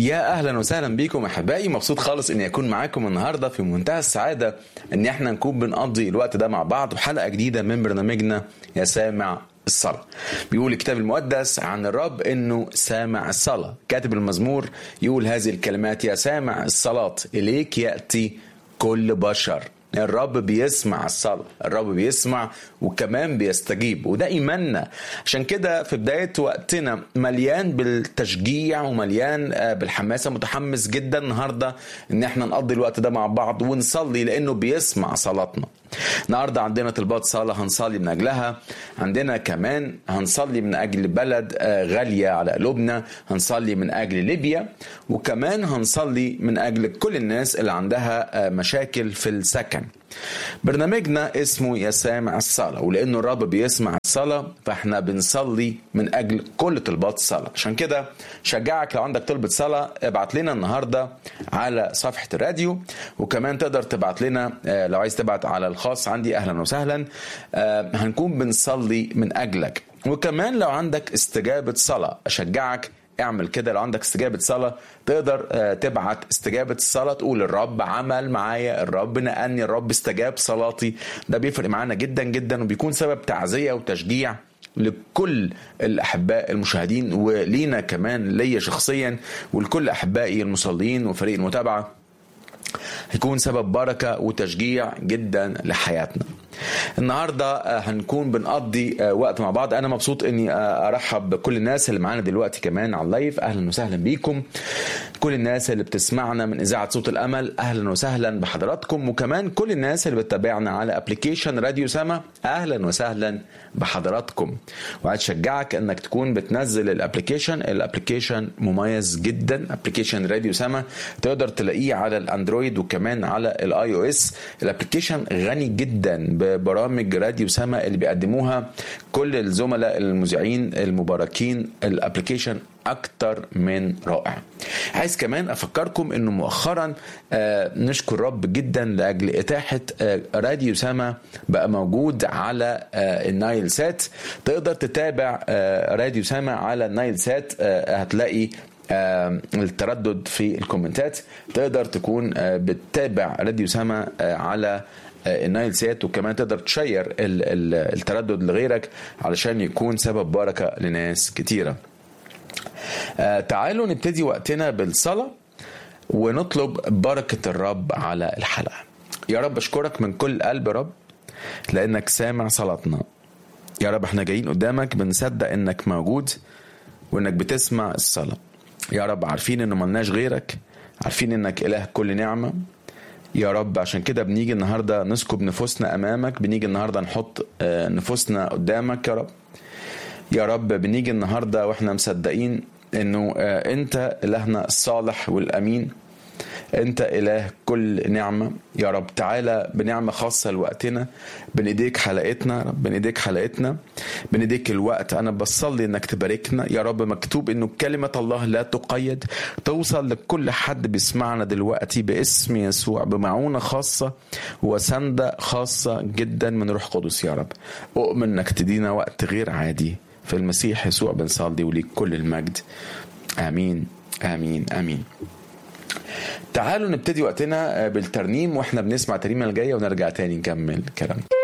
يا اهلا وسهلا بيكم احبائي مبسوط خالص اني اكون معاكم النهارده في منتهى السعاده ان احنا نكون بنقضي الوقت ده مع بعض وحلقه جديده من برنامجنا يا سامع الصلاة بيقول الكتاب المقدس عن الرب انه سامع الصلاة كاتب المزمور يقول هذه الكلمات يا سامع الصلاة اليك يأتي كل بشر الرب بيسمع الصلاة الرب بيسمع وكمان بيستجيب وده إيماننا عشان كده في بداية وقتنا مليان بالتشجيع ومليان بالحماسة متحمس جدا النهاردة إن احنا نقضي الوقت ده مع بعض ونصلي لأنه بيسمع صلاتنا النهارده عندنا طلبات صلاة هنصلي من أجلها عندنا كمان هنصلي من أجل بلد غالية على قلوبنا هنصلي من أجل ليبيا وكمان هنصلي من أجل كل الناس اللي عندها مشاكل في السكن برنامجنا اسمه يا سامع الصلاة ولأنه الرب بيسمع الصلاة فاحنا بنصلي من أجل كل طلبات الصلاة عشان كده شجعك لو عندك طلبة صلاة ابعت لنا النهاردة على صفحة الراديو وكمان تقدر تبعت لنا لو عايز تبعت على الخاص عندي أهلا وسهلا هنكون بنصلي من أجلك وكمان لو عندك استجابة صلاة أشجعك اعمل كده لو عندك استجابة صلاة تقدر تبعت استجابة الصلاة تقول الرب عمل معايا الرب نقلني الرب استجاب صلاتي ده بيفرق معانا جدا جدا وبيكون سبب تعزية وتشجيع لكل الاحباء المشاهدين ولينا كمان ليا شخصيا ولكل احبائي المصلين وفريق المتابعه هيكون سبب بركه وتشجيع جدا لحياتنا النهارده هنكون بنقضي وقت مع بعض انا مبسوط اني ارحب بكل الناس اللي معانا دلوقتي كمان على اللايف اهلا وسهلا بيكم كل الناس اللي بتسمعنا من اذاعه صوت الامل اهلا وسهلا بحضراتكم وكمان كل الناس اللي بتتابعنا على ابلكيشن راديو سما اهلا وسهلا بحضراتكم وعايز اشجعك انك تكون بتنزل الابلكيشن الابلكيشن مميز جدا ابلكيشن راديو سما تقدر تلاقيه على الاندرويد وكمان على الاي او اس الابلكيشن غني جدا ببرامج راديو سما اللي بيقدموها كل الزملاء المذيعين المباركين الابلكيشن اكتر من رائع عايز كمان افكركم انه مؤخرا آه نشكر رب جدا لاجل اتاحه آه راديو سما بقى موجود على آه النايل سات تقدر تتابع آه راديو سما على النايل سات آه هتلاقي آه التردد في الكومنتات تقدر تكون آه بتتابع راديو سما آه على النايل سات وكمان تقدر تشير التردد لغيرك علشان يكون سبب بركه لناس كتيره آه تعالوا نبتدي وقتنا بالصلاة ونطلب بركة الرب على الحلقة يا رب أشكرك من كل قلب رب لأنك سامع صلاتنا يا رب احنا جايين قدامك بنصدق انك موجود وانك بتسمع الصلاة يا رب عارفين انه ملناش غيرك عارفين انك اله كل نعمة يا رب عشان كده بنيجي النهاردة نسكب نفوسنا امامك بنيجي النهاردة نحط نفوسنا قدامك يا رب يا رب بنيجي النهارده واحنا مصدقين انه انت الهنا الصالح والامين انت اله كل نعمه يا رب تعالى بنعمه خاصه لوقتنا بين ايديك حلقتنا رب بين ايديك حلقتنا بين ايديك الوقت انا بصلي انك تباركنا يا رب مكتوب انه كلمه الله لا تقيد توصل لكل حد بيسمعنا دلوقتي باسم يسوع بمعونه خاصه وسنده خاصه جدا من روح قدس يا رب اؤمن انك تدينا وقت غير عادي في المسيح يسوع بنصلي وليك كل المجد امين امين امين تعالوا نبتدي وقتنا بالترنيم واحنا بنسمع الترنيمه الجايه ونرجع تاني نكمل كلامنا